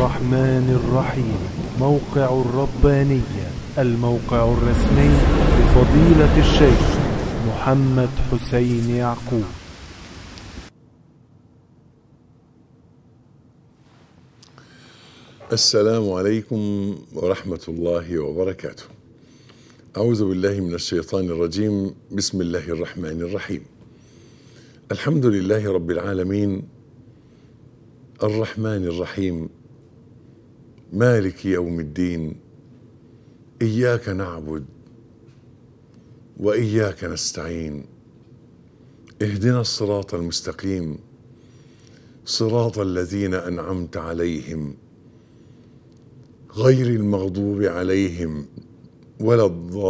الرحمن الرحيم موقع الربانية الموقع الرسمي لفضيلة الشيخ محمد حسين يعقوب السلام عليكم ورحمة الله وبركاته. أعوذ بالله من الشيطان الرجيم، بسم الله الرحمن الرحيم. الحمد لله رب العالمين الرحمن الرحيم مالك يوم الدين إياك نعبد وإياك نستعين اهدنا الصراط المستقيم صراط الذين أنعمت عليهم غير المغضوب عليهم ولا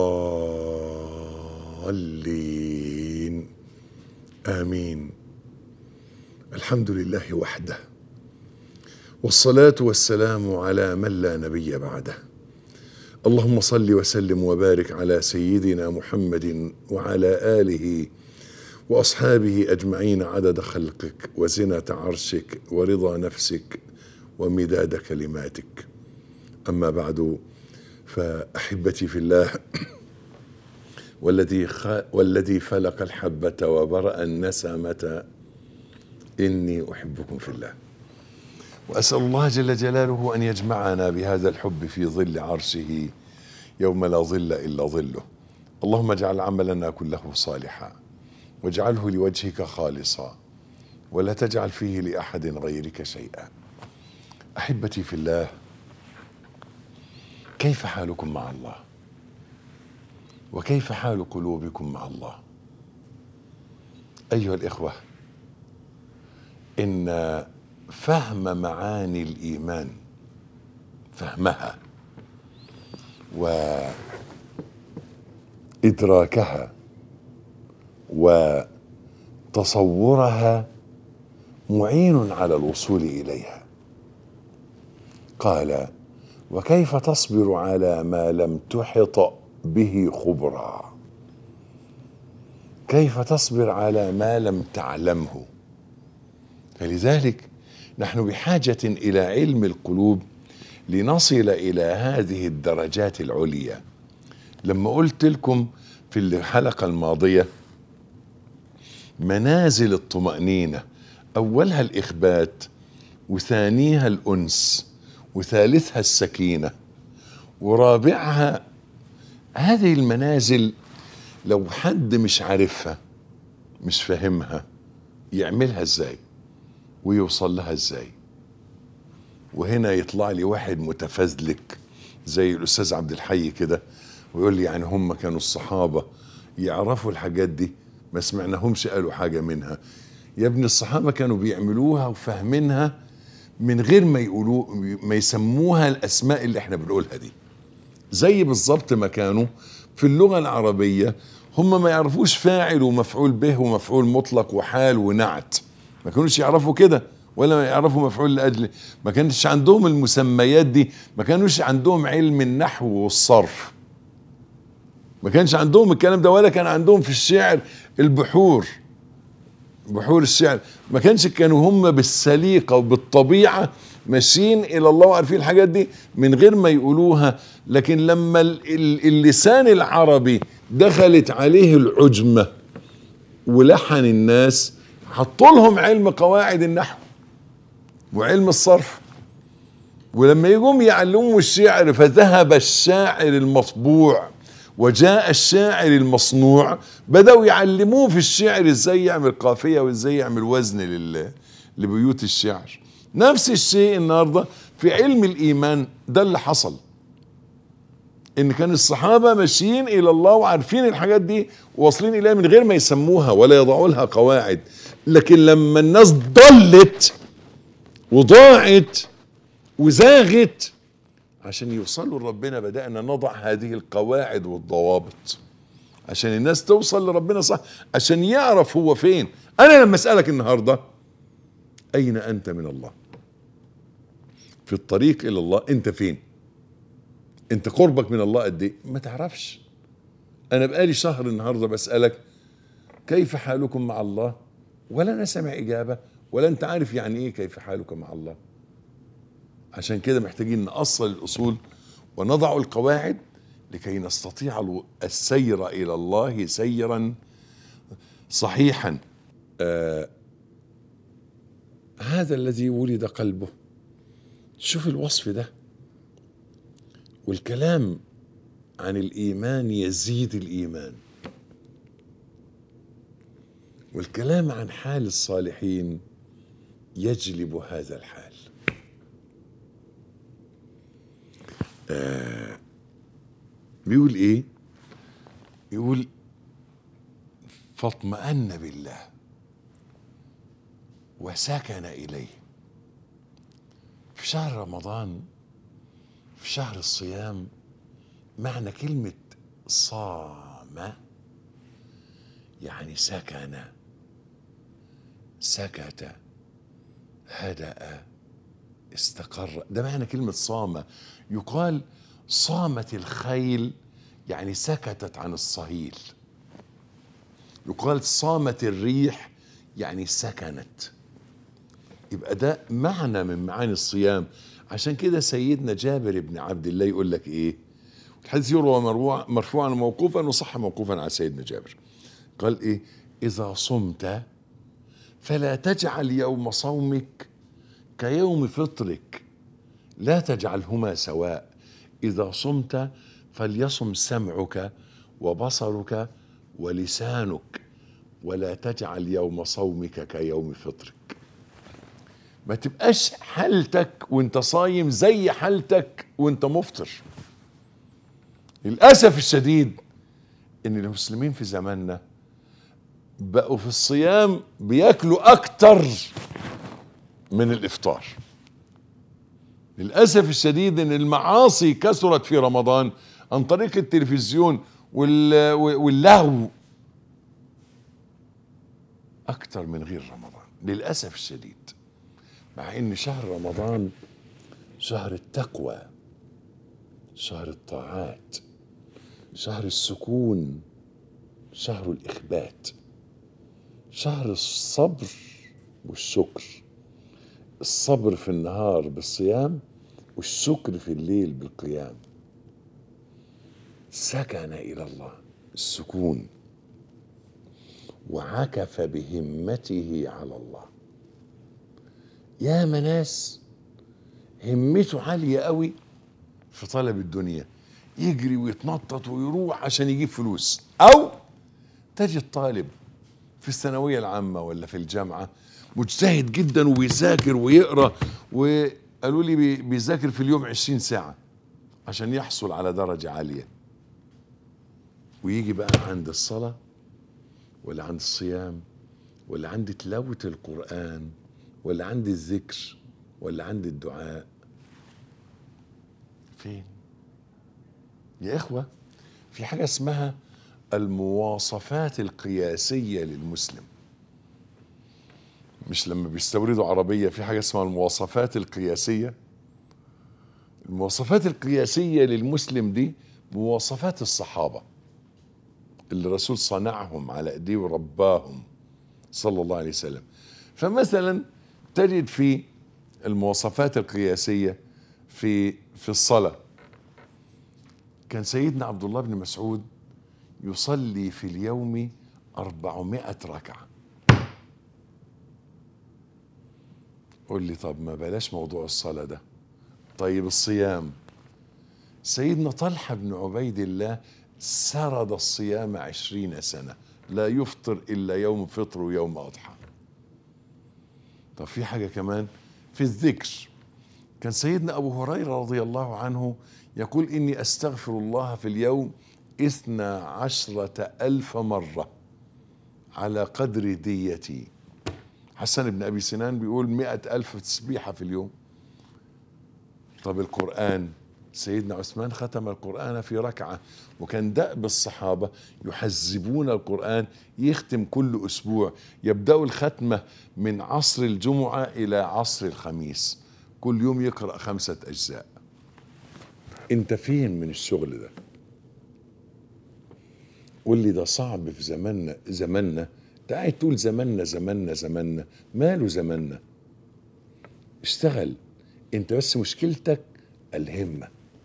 الضالين امين الحمد لله وحده والصلاه والسلام على من لا نبي بعده اللهم صل وسلم وبارك على سيدنا محمد وعلى اله واصحابه اجمعين عدد خلقك وزنه عرشك ورضا نفسك ومداد كلماتك أما بعد فأحبتي في الله والذي خ... والذي فلق الحبة وبرأ النسمة إني أحبكم في الله وأسأل الله جل جلاله أن يجمعنا بهذا الحب في ظل عرشه يوم لا ظل إلا ظله اللهم اجعل عملنا كله صالحا واجعله لوجهك خالصا ولا تجعل فيه لأحد غيرك شيئا أحبتي في الله كيف حالكم مع الله وكيف حال قلوبكم مع الله ايها الاخوه ان فهم معاني الايمان فهمها وادراكها وتصورها معين على الوصول اليها قال وكيف تصبر على ما لم تحط به خبرا كيف تصبر على ما لم تعلمه فلذلك نحن بحاجه الى علم القلوب لنصل الى هذه الدرجات العليا لما قلت لكم في الحلقه الماضيه منازل الطمانينه اولها الاخبات وثانيها الانس وثالثها السكينة ورابعها هذه المنازل لو حد مش عارفها مش فاهمها يعملها ازاي ويوصل لها ازاي وهنا يطلع لي واحد متفزلك زي الاستاذ عبد الحي كده ويقول لي يعني هم كانوا الصحابه يعرفوا الحاجات دي ما سمعناهمش قالوا حاجه منها يا ابن الصحابه كانوا بيعملوها وفاهمينها من غير ما يقولوا ما يسموها الاسماء اللي احنا بنقولها دي زي بالظبط ما كانوا في اللغه العربيه هم ما يعرفوش فاعل ومفعول به ومفعول مطلق وحال ونعت ما كانوش يعرفوا كده ولا ما يعرفوا مفعول لاجل ما كانش عندهم المسميات دي ما كانوش عندهم علم النحو والصرف ما كانش عندهم الكلام ده ولا كان عندهم في الشعر البحور بحور الشعر ما كانش كانوا هم بالسليقه وبالطبيعه ماشيين الى الله وعارفين الحاجات دي من غير ما يقولوها لكن لما اللسان العربي دخلت عليه العجمه ولحن الناس حطوا لهم علم قواعد النحو وعلم الصرف ولما يقوم يعلموا الشعر فذهب الشاعر المطبوع وجاء الشاعر المصنوع بدأوا يعلموه في الشعر ازاي يعمل قافية وازاي يعمل وزن لل... لبيوت الشعر نفس الشيء النهاردة في علم الإيمان ده اللي حصل ان كان الصحابة ماشيين الى الله وعارفين الحاجات دي واصلين اليها من غير ما يسموها ولا يضعوا لها قواعد لكن لما الناس ضلت وضاعت وزاغت عشان يوصلوا لربنا بدأنا نضع هذه القواعد والضوابط عشان الناس توصل لربنا صح عشان يعرف هو فين انا لما اسألك النهاردة اين انت من الله في الطريق الى الله انت فين انت قربك من الله قد ايه ما تعرفش انا بقالي شهر النهارده بسالك كيف حالكم مع الله ولا انا سامع اجابه ولا انت عارف يعني ايه كيف حالك مع الله عشان كده محتاجين نأصل الأصول ونضع القواعد لكي نستطيع الو- السير إلى الله سيرا صحيحا آه هذا الذي ولد قلبه شوف الوصف ده والكلام عن الإيمان يزيد الإيمان والكلام عن حال الصالحين يجلب هذا الحال آه بيقول ايه يقول فاطمأن بالله وسكن إليه في شهر رمضان في شهر الصيام معنى كلمة صام يعني سكن سكت هدأ استقر ده معنى كلمة صام يقال صامت الخيل يعني سكتت عن الصهيل يقال صامت الريح يعني سكنت يبقى ده معنى من معاني الصيام عشان كده سيدنا جابر بن عبد الله يقول لك ايه الحديث يروى مرفوعا مرفوعا موقوفا وصح موقوفا على سيدنا جابر قال ايه اذا صمت فلا تجعل يوم صومك كيوم فطرك لا تجعلهما سواء اذا صمت فليصم سمعك وبصرك ولسانك ولا تجعل يوم صومك كيوم فطرك ما تبقاش حالتك وانت صايم زي حالتك وانت مفطر للاسف الشديد ان المسلمين في زماننا بقوا في الصيام بياكلوا اكتر من الافطار للاسف الشديد ان المعاصي كثرت في رمضان عن طريق التلفزيون وال- واللهو اكتر من غير رمضان للاسف الشديد مع ان شهر رمضان شهر التقوى شهر الطاعات شهر السكون شهر الاخبات شهر الصبر والشكر الصبر في النهار بالصيام والشكر في الليل بالقيام سكن الى الله السكون وعكف بهمته على الله يا ناس همته عالية قوي في طلب الدنيا يجري ويتنطط ويروح عشان يجيب فلوس أو تجد طالب في الثانوية العامة ولا في الجامعة مجتهد جدا وبيذاكر ويقرأ وقالوا لي بي- بيذاكر في اليوم عشرين ساعة عشان يحصل على درجة عالية ويجي بقى عند الصلاة ولا عند الصيام ولا عند تلاوة القرآن ولا عند الذكر ولا عند الدعاء فين يا إخوة في حاجة اسمها المواصفات القياسية للمسلم مش لما بيستوردوا عربية في حاجة اسمها المواصفات القياسية المواصفات القياسية للمسلم دي مواصفات الصحابة اللي الرسول صنعهم على ايديه ورباهم صلى الله عليه وسلم فمثلا تجد في المواصفات القياسية في في الصلاة كان سيدنا عبد الله بن مسعود يصلي في اليوم أربعمائة ركعة قول لي طب ما بلاش موضوع الصلاة ده طيب الصيام سيدنا طلحة بن عبيد الله سرد الصيام عشرين سنة لا يفطر إلا يوم فطر ويوم أضحى طب في حاجة كمان في الذكر كان سيدنا أبو هريرة رضي الله عنه يقول إني أستغفر الله في اليوم إثنى عشرة ألف مرة على قدر ديتي حسن بن أبي سنان بيقول مئة ألف تسبيحة في اليوم طب القرآن سيدنا عثمان ختم القرآن في ركعة وكان دأب الصحابة يحزبون القرآن يختم كل أسبوع يبدأوا الختمة من عصر الجمعة إلى عصر الخميس كل يوم يقرأ خمسة أجزاء أنت فين من الشغل ده قول لي ده صعب في زماننا زماننا انت قاعد تقول زماننا زماننا زماننا ماله زماننا اشتغل انت بس مشكلتك الهمه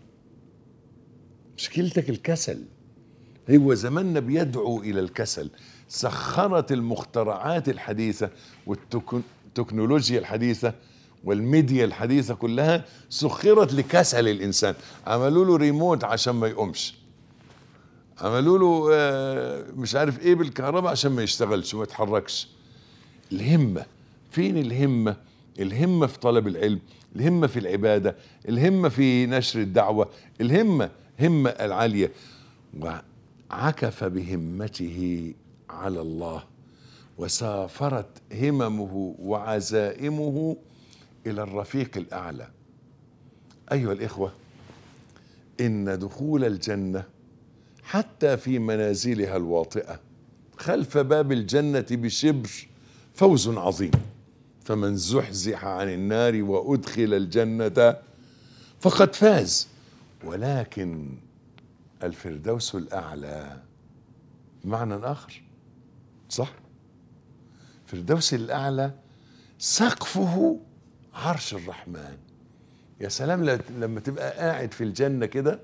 مشكلتك الكسل هو زماننا بيدعو الى الكسل سخرت المخترعات الحديثه والتكنولوجيا الحديثه والميديا الحديثه كلها سخرت لكسل الانسان عملوا له ريموت عشان ما يقومش عملوا له آه، مش عارف ايه بالكهرباء عشان ما يشتغلش وما يتحركش الهمه فين الهمه الهمه في طلب العلم الهمه في العباده الهمه في نشر الدعوه الهمه همه العاليه وعكف بهمته على الله وسافرت هممه وعزائمه الى الرفيق الاعلى ايها الاخوه ان دخول الجنه حتى في منازلها الواطئه خلف باب الجنه بشبر فوز عظيم فمن زحزح عن النار وادخل الجنه فقد فاز ولكن الفردوس الاعلى معنى اخر صح الفردوس الاعلى سقفه عرش الرحمن يا سلام لما تبقى قاعد في الجنه كده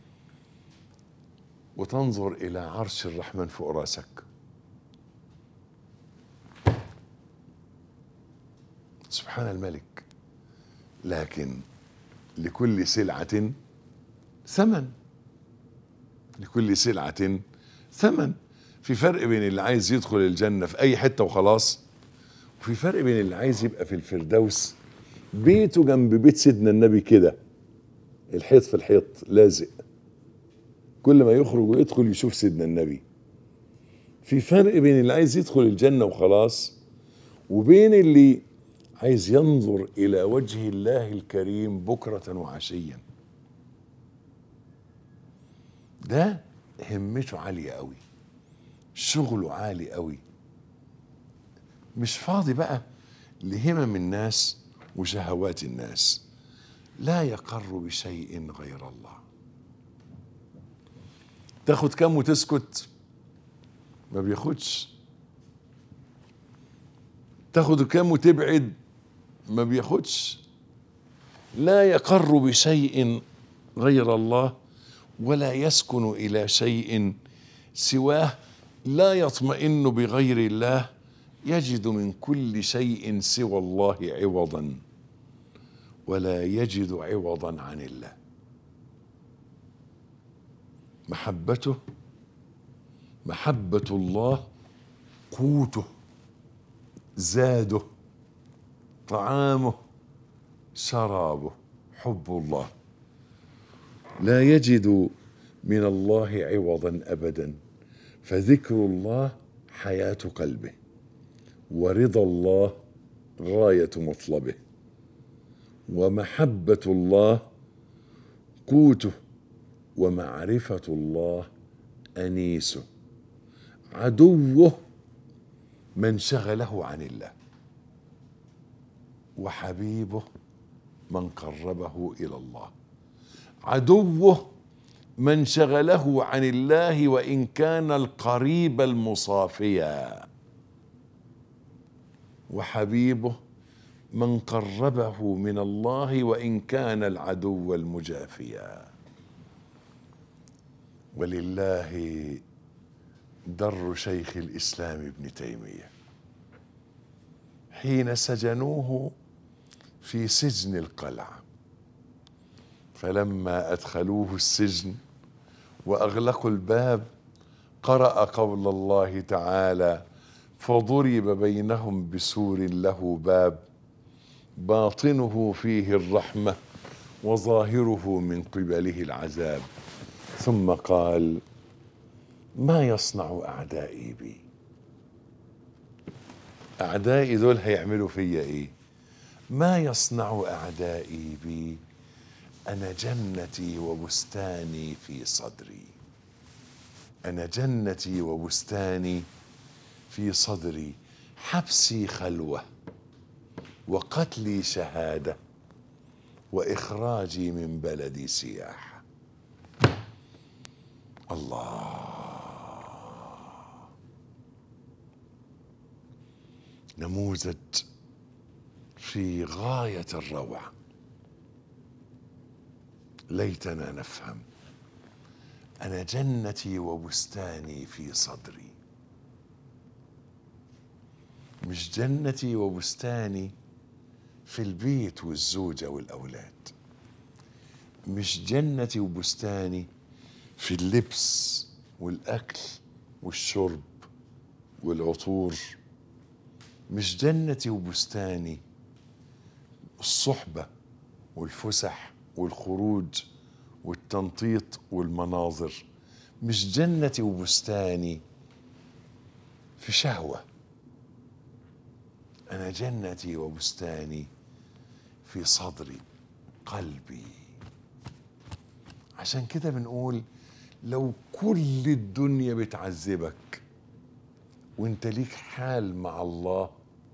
وتنظر الى عرش الرحمن فوق راسك سبحان الملك لكن لكل سلعة ثمن لكل سلعة ثمن في فرق بين اللي عايز يدخل الجنة في أي حتة وخلاص وفي فرق بين اللي عايز يبقى في الفردوس بيته جنب بيت سيدنا النبي كده الحيط في الحيط لازق كل ما يخرج ويدخل يشوف سيدنا النبي في فرق بين اللي عايز يدخل الجنة وخلاص وبين اللي عايز ينظر إلى وجه الله الكريم بكرة وعشيا ده همته عالية قوي شغله عالي قوي مش فاضي بقى لهمم الناس وشهوات الناس لا يقر بشيء غير الله تاخد كام وتسكت ما بياخدش تاخد كام وتبعد ما بياخدش لا يقر بشيء غير الله ولا يسكن الى شيء سواه لا يطمئن بغير الله يجد من كل شيء سوى الله عوضا ولا يجد عوضا عن الله محبته محبه الله قوته زاده طعامه شرابه حب الله لا يجد من الله عوضا ابدا فذكر الله حياه قلبه ورضا الله غايه مطلبه ومحبه الله قوته ومعرفه الله انيسه عدوه من شغله عن الله وحبيبه من قربه الى الله عدوه من شغله عن الله وان كان القريب المصافيا وحبيبه من قربه من الله وان كان العدو المجافيا ولله در شيخ الاسلام ابن تيميه حين سجنوه في سجن القلعه فلما ادخلوه السجن واغلقوا الباب قرا قول الله تعالى فضرب بينهم بسور له باب باطنه فيه الرحمه وظاهره من قبله العذاب ثم قال ما يصنع اعدائي بي اعدائي دول هيعملوا فيا ايه ما يصنع اعدائي بي انا جنتي وبستاني في صدري انا جنتي وبستاني في صدري حبسي خلوه وقتلي شهاده واخراجي من بلدي سياحه الله نموذج في غايه الروعه ليتنا نفهم انا جنتي وبستاني في صدري مش جنتي وبستاني في البيت والزوجه والاولاد مش جنتي وبستاني في اللبس والاكل والشرب والعطور مش جنتي وبستاني الصحبه والفسح والخروج والتنطيط والمناظر مش جنتي وبستاني في شهوه انا جنتي وبستاني في صدري قلبي عشان كده بنقول لو كل الدنيا بتعذبك وانت ليك حال مع الله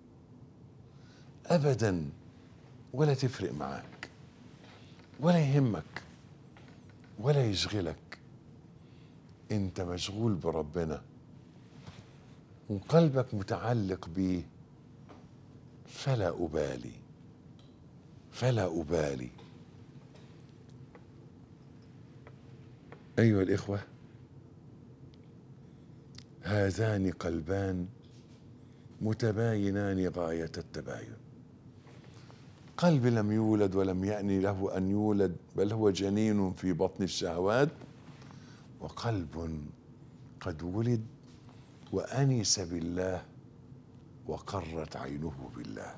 ابدا ولا تفرق معاك ولا يهمك ولا يشغلك انت مشغول بربنا وقلبك متعلق بيه فلا ابالي فلا ابالي ايها الاخوه هذان قلبان متباينان غايه التباين قلب لم يولد ولم يأن له أن يولد بل هو جنين في بطن الشهوات وقلب قد ولد وأنس بالله وقرت عينه بالله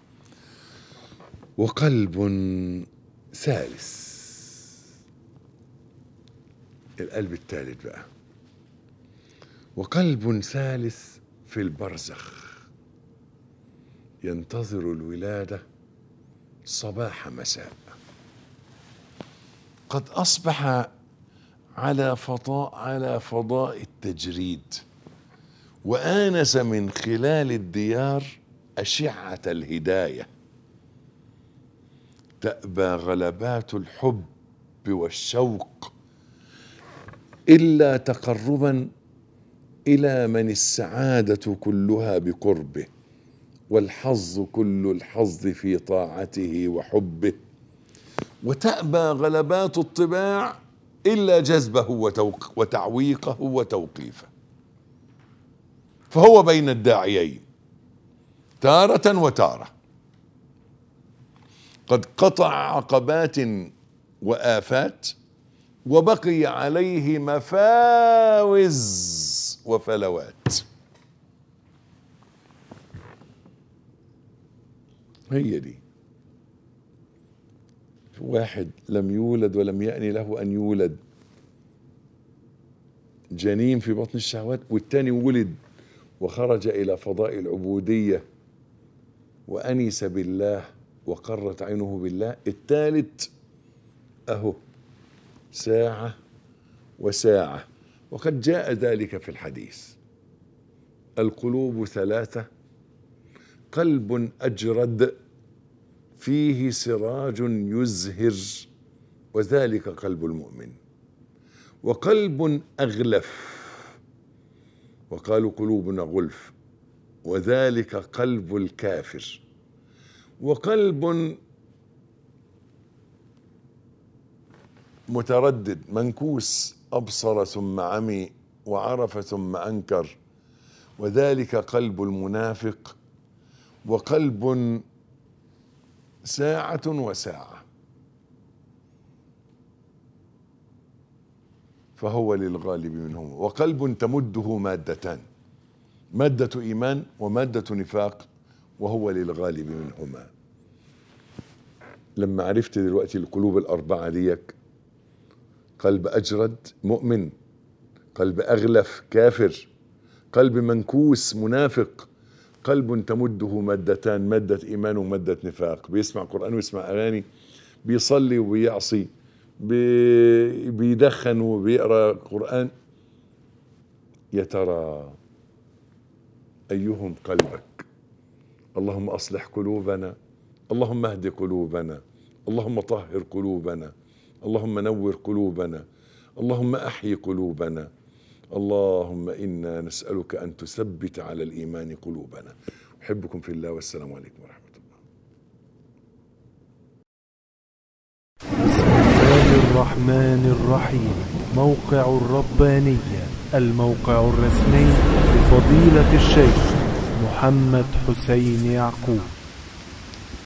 وقلب ثالث القلب الثالث بقى وقلب ثالث في البرزخ ينتظر الولاده صباح مساء قد اصبح على فضاء على فضاء التجريد وانس من خلال الديار اشعه الهدايه تابى غلبات الحب والشوق الا تقربا الى من السعاده كلها بقربه والحظ كل الحظ في طاعته وحبه وتأبى غلبات الطباع إلا جذبه وتوق وتعويقه وتوقيفه فهو بين الداعيين تارة وتارة قد قطع عقبات وآفات وبقي عليه مفاوز وفلوات هي دي واحد لم يولد ولم يأن له أن يولد جنين في بطن الشهوات والتاني ولد وخرج إلى فضاء العبودية وأنس بالله وقرت عينه بالله الثالث أهو ساعة وساعة وقد جاء ذلك في الحديث القلوب ثلاثة قلب أجرد فيه سراج يزهر وذلك قلب المؤمن وقلب أغلف وقالوا قلوبنا غلف وذلك قلب الكافر وقلب متردد منكوس أبصر ثم عمي وعرف ثم أنكر وذلك قلب المنافق وقلب ساعة وساعة فهو للغالب منهم وقلب تمده مادتان مادة إيمان ومادة نفاق وهو للغالب منهما لما عرفت دلوقتي القلوب الأربعة ديك قلب أجرد مؤمن قلب أغلف كافر قلب منكوس منافق قلب تمده مادتان مادة إيمان ومادة نفاق بيسمع قرآن ويسمع أغاني بيصلي وبيعصي بي بيدخن وبيقرأ قرآن يا ترى أيهم قلبك اللهم أصلح قلوبنا اللهم اهد قلوبنا اللهم طهر قلوبنا اللهم نور قلوبنا اللهم أحيي قلوبنا اللهم انا نسالك ان تثبت على الايمان قلوبنا احبكم في الله والسلام عليكم ورحمه الله بسم الله الرحمن الرحيم موقع الربانية الموقع الرسمي لفضيلة الشيخ محمد حسين يعقوب